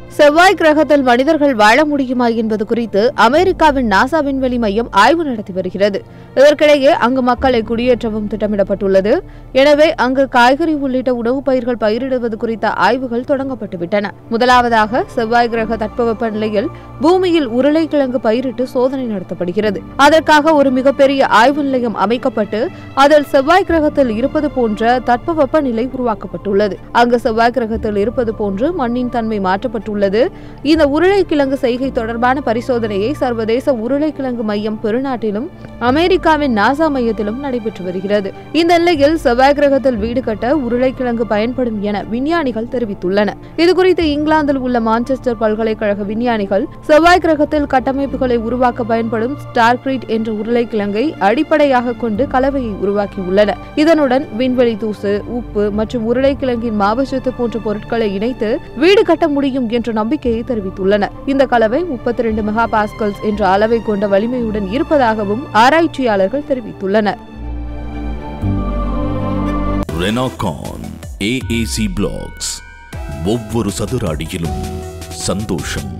செவ்வாய் கிரகத்தில் மனிதர்கள் வாழ முடியுமா என்பது குறித்து அமெரிக்காவின் நாசா விண்வெளி மையம் ஆய்வு நடத்தி வருகிறது இதற்கிடையே அங்கு மக்களை குடியேற்றவும் திட்டமிடப்பட்டுள்ளது எனவே அங்கு காய்கறி உள்ளிட்ட உணவுப் பயிர்கள் பயிரிடுவது குறித்த ஆய்வுகள் தொடங்கப்பட்டுவிட்டன முதலாவதாக செவ்வாய் கிரக தட்பவெப்ப நிலையில் பூமியில் உருளைக்கிழங்கு பயிரிட்டு சோதனை நடத்தப்படுகிறது அதற்காக ஒரு மிகப்பெரிய ஆய்வு நிலையம் அமைக்கப்பட்டு அதில் செவ்வாய் கிரகத்தில் இருப்பது போன்ற தட்பவெப்ப நிலை உருவாக்கப்பட்டுள்ளது அங்கு செவ்வாய் கிரகத்தில் இருப்பது போன்று மண்ணின் தன்மை மாற்றப்பட்டுள்ளது இந்த உருளைக்கிழங்கு செய்கை தொடர்பான பரிசோதனையை சர்வதேச உருளைக்கிழங்கு மையம் பெருநாட்டிலும் அமெரிக்காவின் நாசா மையத்திலும் நடைபெற்று வருகிறது இந்த நிலையில் செவ்வாய் கிரகத்தில் வீடு கட்ட உருளைக்கிழங்கு பயன்படும் என விஞ்ஞானிகள் தெரிவித்துள்ளனர் இதுகுறித்து இங்கிலாந்தில் உள்ள மான்செஸ்டர் பல்கலைக்கழக விஞ்ஞானிகள் செவ்வாய் கிரகத்தில் கட்டமைப்புகளை உருவாக்க பயன்படும் ஸ்டார்கிரீட் என்ற உருளைக்கிழங்கை அடிப்படையாக கொண்டு கலவையை உருவாக்கியுள்ளனர் இதனுடன் விண்வெளி தூசு உப்பு மற்றும் உருளைக்கிழங்கின் மாவுச்சத்து போன்ற பொருட்களை இணைத்து வீடு கட்ட முடியும் என்ற நம்பிக்கையை தெரிவித்துள்ளனர் இந்த கலவை முப்பத்தி ரெண்டு மெகா பாஸ்கல்ஸ் என்ற அளவை கொண்ட வலிமையுடன் இருப்பதாகவும் ஆராய்ச்சியாளர்கள் தெரிவித்துள்ளனர் ரெனாகான் ஏஏசி பிளாக்ஸ் ஒவ்வொரு சதுர அடியிலும் சந்தோஷம்